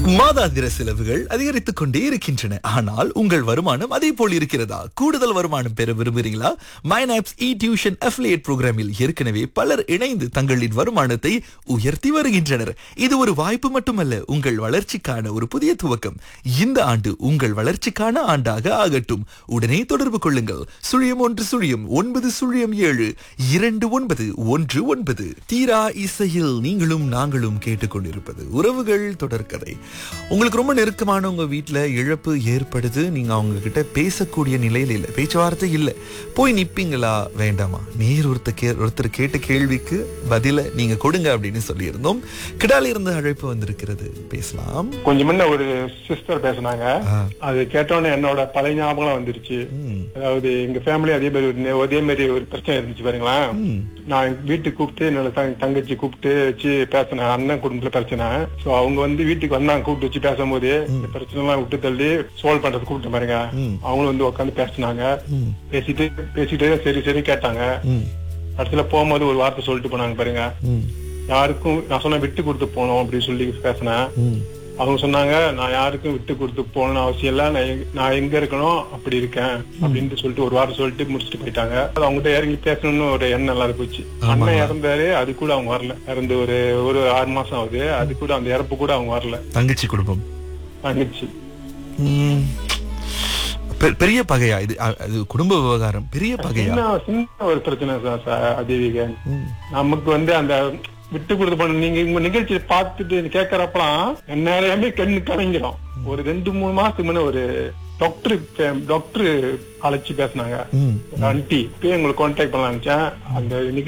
மாதாந்திர செலவுகள் அதிகரித்துக் கொண்டே இருக்கின்றன ஆனால் உங்கள் வருமானம் அதே போல் இருக்கிறதா கூடுதல் வருமானம் பெற விரும்புகிறீங்களா மைனாப்ஸ் இ டியூஷன் அஃபிலியேட் புரோகிராமில் ஏற்கனவே பலர் இணைந்து தங்களின் வருமானத்தை உயர்த்தி வருகின்றனர் இது ஒரு வாய்ப்பு மட்டுமல்ல உங்கள் வளர்ச்சிக்கான ஒரு புதிய துவக்கம் இந்த ஆண்டு உங்கள் வளர்ச்சிக்கான ஆண்டாக ஆகட்டும் உடனே தொடர்பு கொள்ளுங்கள் சுழியம் ஒன்று சுழியம் ஒன்பது சுழியம் ஏழு இரண்டு ஒன்பது ஒன்று ஒன்பது தீரா இசையில் நீங்களும் நாங்களும் கேட்டுக்கொண்டிருப்பது உறவுகள் தொடர்கதை உங்களுக்கு ரொம்ப நெருக்கமான உங்க வீட்ல இழப்பு ஏற்படுது நீங்க அவங்க கிட்ட பேசக்கூடிய நிலையில இல்ல பேச்சுவார்த்தை இல்ல போய் நிப்பீங்களா வேண்டாமா நேர் ஒருத்தர் கே ஒருத்தர் கேட்ட கேள்விக்கு பதில நீங்க கொடுங்க அப்படின்னு சொல்லியிருந்தோம் கிடால இருந்து அழைப்பு வந்திருக்கிறது பேசலாம் கொஞ்சம் முன்ன ஒரு சிஸ்டர் பேசுனாங்க ஆ. அது கேட்டோன்னே என்னோட பழைய ஞாபகம் வந்துருச்சு ம். அதாவது எங்க ஃபேமிலி அதே மாதிரி ஒரு நே- அதே மாதிரி ஒரு பிரச்சனை இருந்துச்சு பாருங்களேன் ம். நான் எங்க வீட்டுக்கு கூப்பிட்டு என்னோட தங்க- தங்கச்சி கூப்பிட்டு வச்சு பேசினேன் அண்ணன் குடும்பத்துல பிரச்சனை சோ அவங்க வந்து வீட்டுக்கு வந்தாங்க கூப்பிட்டு வச்சு பேசும்போது இந்த பிரச்சனை எல்லாம் விட்டு தள்ளி சால்வ் பண்றது கூப்பிட்டு பாருங்க ம். அவங்களும் வந்து உட்காந்து பேசினாங்க ம். பேசிட்டு பேசிட்டு சரி சரி கேட்டாங்க ம். கடைசியில போகும்போது ஒரு வார்த்தை சொல்லிட்டு போனாங்க பாருங்க ம். யாருக்கும் நான் சொன்ன விட்டு கொடுத்து போனோம் அப்படின்னு சொல்லி பேசினேன் ம். அவங்க சொன்னாங்க நான் யாருக்கும் விட்டு கொடுத்து போகணும்னு அவசியம் இல்ல நான் எங்க- நான் எங்க இருக்கணும் அப்படி இருக்கேன் அப்படின்ட்டு சொல்லிட்டு ஒரு வாரம் சொல்லிட்டு முடிச்சுட்டு போயிட்டாங்க அது அவங்ககிட்ட இறங்கி பேசணும்னு ஒரு எண்ணம் எல்லாம் போச்சு அண்ணன் இறந்தாரு அது கூட அவங்க வரல இறந்து ஒரு ஒரு ஆறு மாசம் ஆகுது அது கூட அந்த இறப்பு கூட அவங்க வரல தங்கச்சி குடும்பம் தங்கச்சி ம். பெ- பெரிய பகையா இது அ- அது குடும்ப விவகாரம் பெரிய பகையா சின்ன சின்ன ஒரு பிரச்சனை சார் சார் அதேவிகன் ம். நமக்கு வந்து அந்த விட்டு கொடுத்து பண்ண நீங்க உங்க நிகழ்ச்சியை பார்த்துட்டு கேட்கறப்பலாம் நேரமே கண்ணு கலங்கிடும் ஒரு ரெண்டு மூணு மாசத்துக்கு முன்ன ஒரு டாக்டர் டாக்டர் அழைச்சு பேசினாங்க ம். ஒரு ஆண்டி இப்பயே உங்களுக்கு கான்டாக்ட் பண்ணலாம் நினைச்சேன் அந்த நிகழ்ச்சி